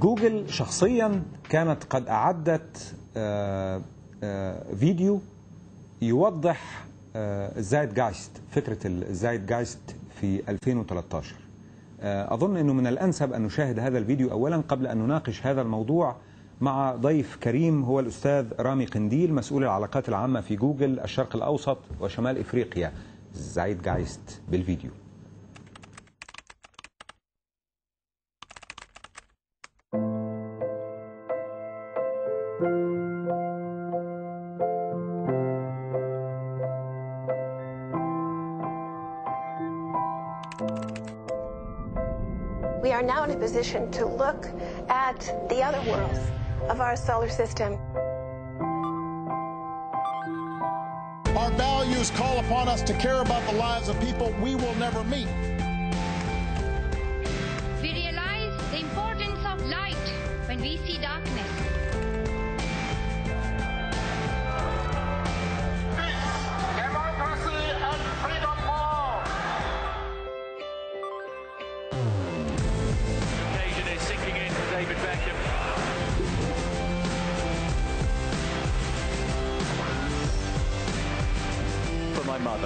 جوجل شخصيا كانت قد أعدت آه، آه، فيديو يوضح الزايد جايست فكرة الزايد جايست في 2013 آه، أظن أنه من الأنسب أن نشاهد هذا الفيديو أولا قبل أن نناقش هذا الموضوع مع ضيف كريم هو الأستاذ رامي قنديل مسؤول العلاقات العامة في جوجل الشرق الأوسط وشمال إفريقيا زايد جايست بالفيديو We are now in a position to look at the other worlds of our solar system. Our values call upon us to care about the lives of people we will never meet. We realize the importance of light when we see darkness. democracy and freedom more. occasion is sinking in for David Beckham. for my mother.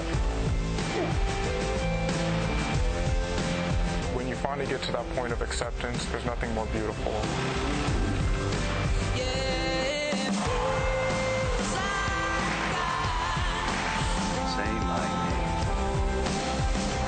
When you finally get to that point of acceptance, there's nothing more beautiful. Say my name.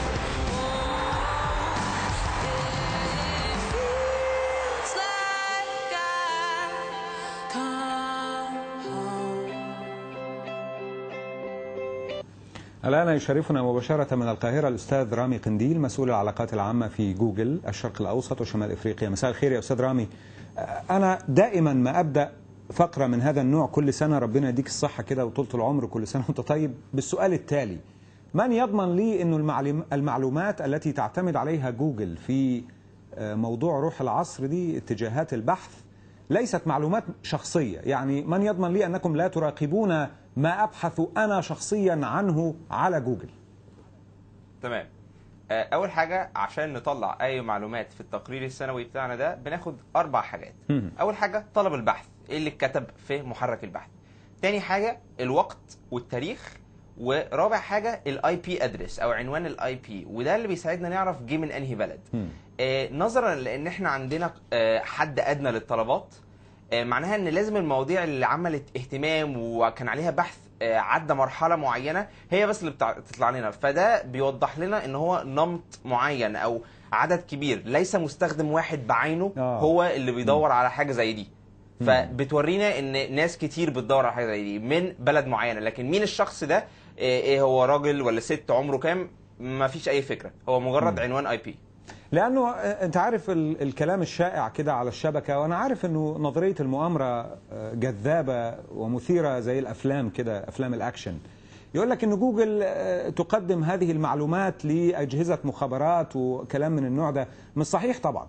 الآن يشرفنا مباشرة من القاهرة الأستاذ رامي قنديل مسؤول العلاقات العامة في جوجل الشرق الأوسط وشمال إفريقيا مساء الخير يا أستاذ رامي أنا دائما ما أبدأ فقرة من هذا النوع كل سنة ربنا يديك الصحة كده وطولة العمر كل سنة وأنت طيب بالسؤال التالي من يضمن لي أنه المعلم- المعلومات التي تعتمد عليها جوجل في آه، موضوع روح العصر دي اتجاهات البحث ليست معلومات شخصية يعني من يضمن لي أنكم لا تراقبون ما أبحث أنا شخصيا عنه على جوجل تمام آه، اول حاجه عشان نطلع اي معلومات في التقرير السنوي بتاعنا ده بناخد اربع حاجات مم. اول حاجه طلب البحث ايه اللي اتكتب في محرك البحث تاني حاجه الوقت والتاريخ ورابع حاجه الاي بي ادرس او عنوان الاي بي وده اللي بيساعدنا نعرف جه من انهي بلد مم. آه، نظرا لان احنا عندنا آه، حد ادنى للطلبات آه، معناها ان لازم المواضيع اللي عملت اهتمام وكان عليها بحث آه، عدى مرحله معينه هي بس اللي بتع- بتطلع لنا فده بيوضح لنا ان هو نمط معين او عدد كبير ليس مستخدم واحد بعينه آه. هو اللي بيدور على حاجه زي دي فبتورينا ان ناس كتير بتدور على حاجه زي دي من بلد معينه لكن مين الشخص ده آه، ايه هو راجل ولا ست عمره كام ما فيش اي فكره هو مجرد عنوان اي بي لانه انت عارف ال- الكلام الشائع كده على الشبكه وانا عارف انه نظريه المؤامره آه، جذابه ومثيره زي الافلام كده افلام الاكشن يقول لك ان جوجل آه، تقدم هذه المعلومات لاجهزه مخابرات وكلام من النوع ده مش صحيح طبعا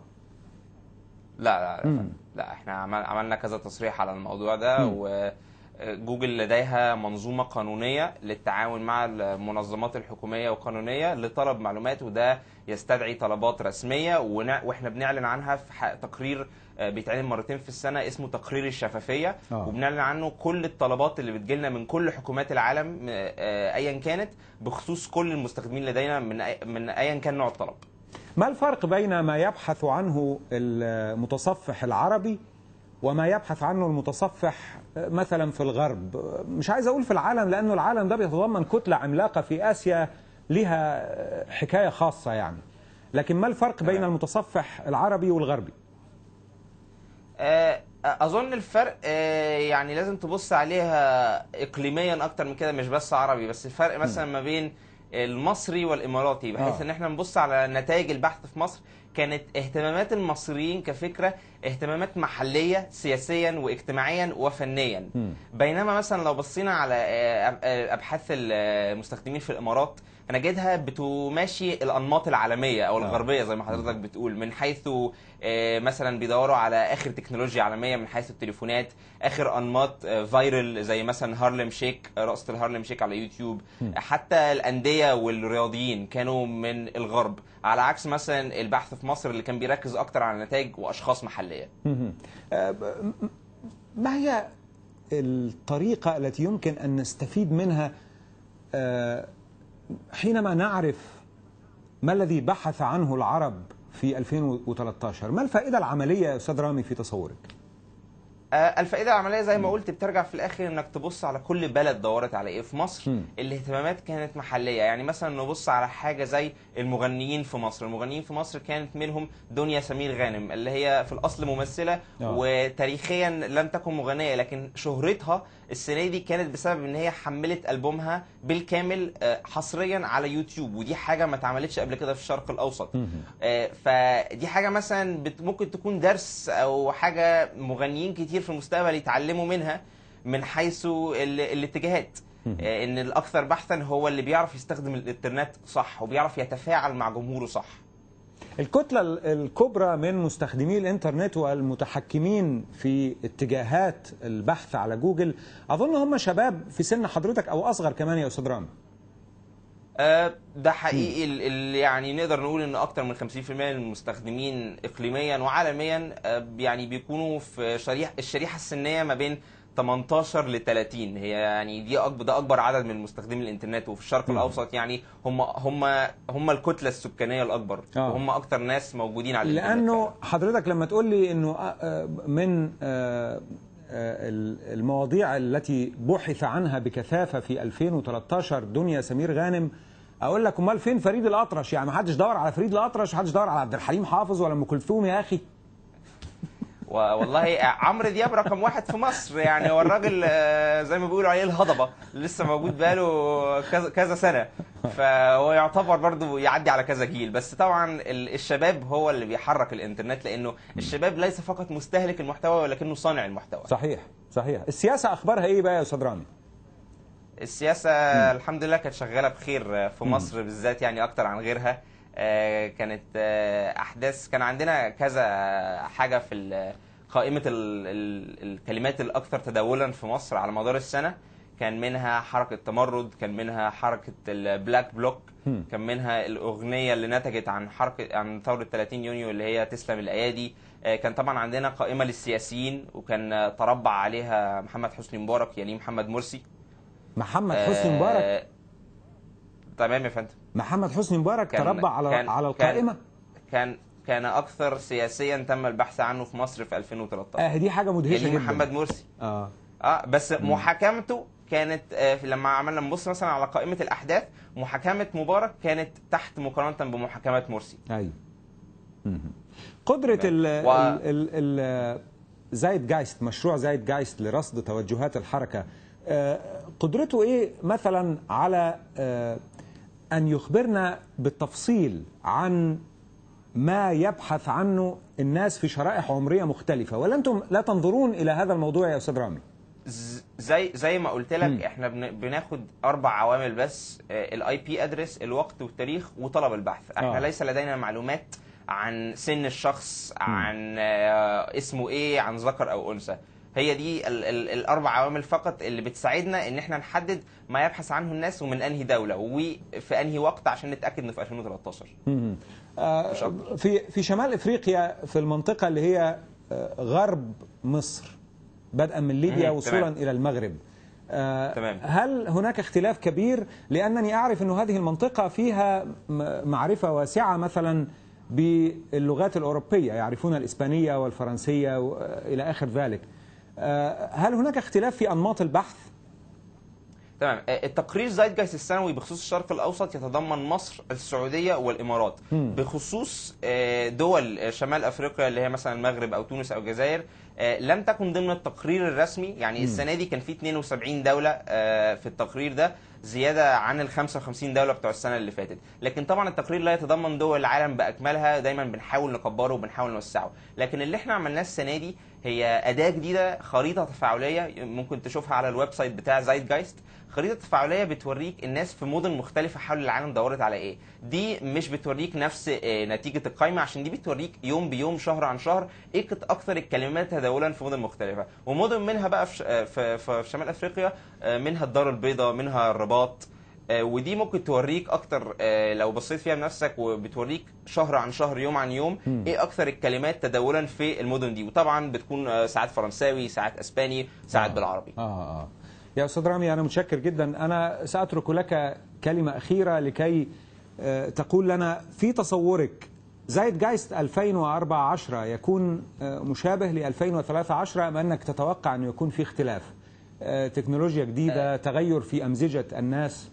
لا لا لا, لا احنا عمل عملنا كذا تصريح على الموضوع ده وجوجل لديها منظومة قانونية للتعاون مع المنظمات الحكومية والقانونية لطلب معلومات وده يستدعي طلبات رسمية ونع- واحنا بنعلن عنها في ح- تقرير آه، بيتعلن مرتين في السنة اسمه تقرير الشفافية آه. وبنعلن عنه كل الطلبات اللي بتجيلنا من كل حكومات العالم آه، آه، ايا كانت بخصوص كل المستخدمين لدينا من أي- من ايا كان نوع الطلب ما الفرق بين ما يبحث عنه المتصفح العربي وما يبحث عنه المتصفح مثلا في الغرب مش عايز اقول في العالم لانه العالم ده بيتضمن كتله عملاقه في اسيا لها حكايه خاصه يعني لكن ما الفرق بين المتصفح العربي والغربي آه، اظن الفرق آه، يعني لازم تبص عليها اقليميا اكتر من كده مش بس عربي بس الفرق مثلا ما بين المصري والاماراتي بحيث آه. ان احنا نبص على نتائج البحث في مصر كانت اهتمامات المصريين كفكره اهتمامات محليه سياسيا واجتماعيا وفنيا بينما مثلا لو بصينا على آه، آه، ابحاث المستخدمين في الامارات هنجدها بتماشي الانماط العالميه او الغربيه زي ما حضرتك بتقول من حيث آه، مثلا بيدوروا على اخر تكنولوجيا عالميه من حيث التليفونات اخر انماط آه، فايرل زي مثلا هارلم شيك آه، رقصه الهارلم شيك على يوتيوب حتى الانديه والرياضيين كانوا من الغرب على عكس مثلا البحث في مصر اللي كان بيركز اكتر على نتائج واشخاص محليه محليه مهم. آه، ب- م- ما هي الطريقة التي يمكن أن نستفيد منها آه، حينما نعرف ما الذي بحث عنه العرب في 2013 ما الفائدة العملية يا أستاذ رامي في تصورك؟ آه، الفائده العمليه زي ما قلت بترجع في الاخر انك تبص على كل بلد دورت على ايه في مصر مم. الاهتمامات كانت محليه يعني مثلا نبص على حاجه زي المغنيين في مصر المغنيين في مصر كانت منهم دنيا سمير غانم اللي هي في الاصل ممثله آه. وتاريخيا لم تكن مغنيه لكن شهرتها السنه دي كانت بسبب ان هي حملت البومها بالكامل آه، حصريا على يوتيوب ودي حاجه ما اتعملتش قبل كده في الشرق الاوسط آه، فدي حاجه مثلا بت- ممكن تكون درس او حاجه مغنيين كتير في المستقبل يتعلموا منها من حيث ال- الاتجاهات آه، ان الاكثر بحثا هو اللي بيعرف يستخدم الانترنت صح وبيعرف يتفاعل مع جمهوره صح الكتلة ال- الكبرى من مستخدمي الإنترنت والمتحكمين في اتجاهات البحث على جوجل أظن هم شباب في سن حضرتك أو أصغر كمان يا أستاذ رامي آه، ده حقيقي ال- ال- يعني نقدر نقول ان اكتر من 50% من المستخدمين اقليميا وعالميا آه، يعني بيكونوا في شريحه الشريحه السنيه ما بين 18 ل 30 هي يعني دي اكبر ده اكبر عدد من مستخدمي الانترنت وفي الشرق الاوسط يعني هم هم هم الكتله السكانيه الاكبر آه. وهم اكتر ناس موجودين على الانترنت لانه حضرتك لما تقول لي انه آه، آه، من آه، آه، المواضيع التي بحث عنها بكثافه في 2013 دنيا سمير غانم اقول لك امال فين فريد الاطرش يعني ما حدش دور على فريد الاطرش ما حدش دور على عبد الحليم حافظ ولا ام كلثوم يا اخي و- والله عمرو دياب رقم واحد في مصر يعني هو الراجل آه، زي ما بيقولوا عليه الهضبه لسه موجود بقاله كذا كذا سنه فهو يعتبر برضه يعدي على كذا جيل بس طبعا ال- الشباب هو اللي بيحرك الانترنت لانه الشباب ليس فقط مستهلك المحتوى ولكنه صانع المحتوى صحيح صحيح السياسه اخبارها ايه بقى يا استاذ رامي السياسه الحمد لله كانت شغاله بخير في مصر بالذات يعني اكتر عن غيرها آه، كانت آه، احداث كان عندنا كذا حاجه في ال- قائمه ال- ال- الكلمات الاكثر تداولا في مصر على مدار السنه كان منها حركه تمرد كان منها حركه البلاك بلوك كان منها الاغنيه اللي نتجت عن حركه عن ثوره 30 يونيو اللي هي تسلم الايادي آه، كان طبعا عندنا قائمه للسياسيين وكان آه، تربع عليها محمد حسني مبارك يليه محمد مرسي محمد حسني مبارك آه، تمام يا فندم محمد حسني مبارك كان- تربع على كان- على كان- القائمه كان كان اكثر سياسيا تم البحث عنه في مصر في 2013 اه دي حاجه مدهشه يليه جدا محمد مرسي اه اه بس محاكمته كانت آه في- لما عملنا نبص مثلا على قائمه الاحداث محاكمه مبارك كانت تحت مقارنه بمحاكمه مرسي ايوه مهم. قدرة ال و- ال ال ال زايد جايست مشروع زايد جايست لرصد توجهات الحركة آه، قدرته ايه مثلا على آه، ان يخبرنا بالتفصيل عن ما يبحث عنه الناس في شرائح عمرية مختلفة ولا انتم لا تنظرون الى هذا الموضوع يا استاذ رامي ز- زي زي ما قلت لك احنا بن- بناخد اربع عوامل بس الاي بي ادرس الوقت والتاريخ وطلب البحث احنا آه. ليس لدينا معلومات عن سن الشخص عن آه، اسمه ايه عن ذكر او انثى هي دي ال ال الاربع عوامل فقط اللي بتساعدنا ان احنا نحدد ما يبحث عنه الناس ومن انهي دوله وفي انهي وقت عشان نتاكد انه في 2013 مهم. آه، مش أكتر. في في شمال افريقيا في المنطقه اللي هي آه، غرب مصر بدءا من ليبيا مم، وصولا تمام. الى المغرب آه، تمام. هل هناك اختلاف كبير لانني اعرف ان هذه المنطقه فيها م- معرفه واسعه مثلا باللغات الاوروبيه يعرفون الاسبانيه والفرنسيه و- الى اخر ذلك آه، هل هناك اختلاف في انماط البحث تمام آه، التقرير زايد السنوي بخصوص الشرق الاوسط يتضمن مصر السعوديه والامارات بخصوص آه، دول آه، شمال افريقيا اللي هي مثلا المغرب او تونس او الجزائر آه، لم تكن ضمن التقرير الرسمي يعني السنه دي كان في 72 دوله آه، في التقرير ده زياده عن ال 55 دوله بتوع السنه اللي فاتت لكن طبعا التقرير لا يتضمن دول العالم باكملها دايما بنحاول نكبره وبنحاول نوسعه لكن اللي احنا عملناه السنه دي هي اداه جديده خريطه تفاعليه ممكن تشوفها على الويب سايت بتاع زايد جايست خريطه تفاعليه بتوريك الناس في مدن مختلفه حول العالم دورت على ايه دي مش بتوريك نفس آه، نتيجه القائمه عشان دي بتوريك يوم بيوم شهر عن شهر ايه كانت اكثر الكلمات تداولا في مدن مختلفه ومدن منها بقى في ش- آه، في في في شمال افريقيا آه، منها الدار البيضاء منها الرباط آه، ودي ممكن توريك اكتر آه، لو بصيت فيها بنفسك وبتوريك شهر عن شهر يوم عن يوم ايه اكتر الكلمات تداولا في المدن دي وطبعا بتكون آه، ساعات فرنساوي ساعات اسباني ساعات بالعربي آه آه. يا أستاذ رامي أنا متشكر جدا أنا سأترك لك كلمة أخيرة لكي آه، تقول لنا في تصورك زايد جايست 2014 يكون آه، مشابه ل 2013 أم أنك تتوقع أنه يكون في اختلاف آه، تكنولوجيا جديدة تغير في أمزجة الناس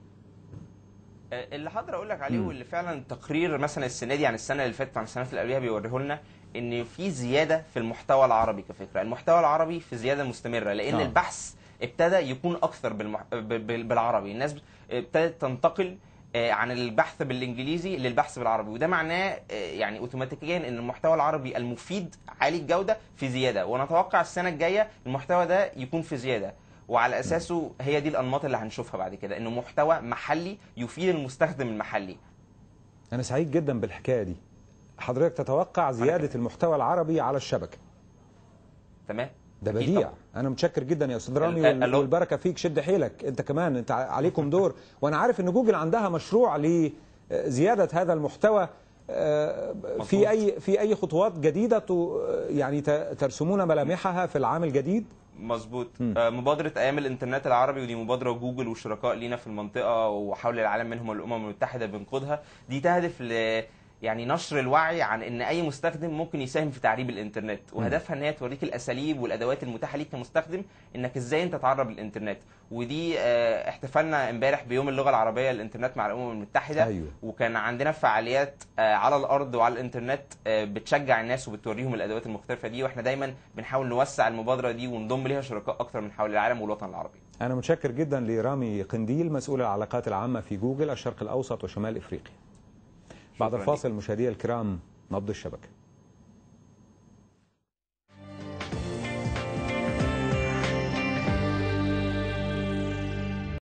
آه، اللي هقدر اقول لك عليه واللي فعلا تقرير مثلا السنه دي عن السنه اللي فاتت عن السنوات اللي قبلها بيوريه لنا ان في زياده في المحتوى العربي كفكره المحتوى العربي في زياده مستمره لان آه. البحث ابتدى يكون اكثر بالمح... ب- ب- بالعربي الناس ابتدت تنتقل آه، عن البحث بالانجليزي للبحث بالعربي وده معناه آه، يعني اوتوماتيكيا ان المحتوى العربي المفيد عالي الجوده في زياده ونتوقع السنه الجايه المحتوى ده يكون في زياده وعلى اساسه هي دي الانماط اللي هنشوفها بعد كده انه محتوى محلي يفيد المستخدم المحلي أنا سعيد جدا بالحكاية دي حضرتك تتوقع زيادة المحتوى العربي على الشبكة تمام ده أكيد بديع طبعاً. انا متشكر جدا يا استاذ رامي ال- وال- ال- والبركه فيك شد حيلك انت كمان انت ع- عليكم دور وانا عارف ان جوجل عندها مشروع لزياده هذا المحتوى آه، مظبوط. في اي في اي خطوات جديده ت- يعني ت- ترسمون ملامحها في العام الجديد مظبوط آه، مبادرة أيام الإنترنت العربي ودي مبادرة جوجل وشركاء لينا في المنطقة وحول العالم منهم الأمم المتحدة بنقودها دي تهدف ل يعني نشر الوعي عن ان اي مستخدم ممكن يساهم في تعريب الانترنت وهدفها ان هي توريك الاساليب والادوات المتاحه ليك كمستخدم انك ازاي انت تعرب الانترنت ودي آه، احتفلنا امبارح بيوم اللغه العربيه للانترنت مع الامم المتحده أيوة. وكان عندنا فعاليات آه، على الارض وعلى الانترنت آه، بتشجع الناس وبتوريهم الادوات المختلفه دي واحنا دايما بنحاول نوسع المبادره دي ونضم ليها شركاء اكتر من حول العالم والوطن العربي انا متشكر جدا لرامي قنديل مسؤول العلاقات العامه في جوجل الشرق الاوسط وشمال افريقيا بعد شكراً الفاصل مشاهدي الكرام نبض الشبكه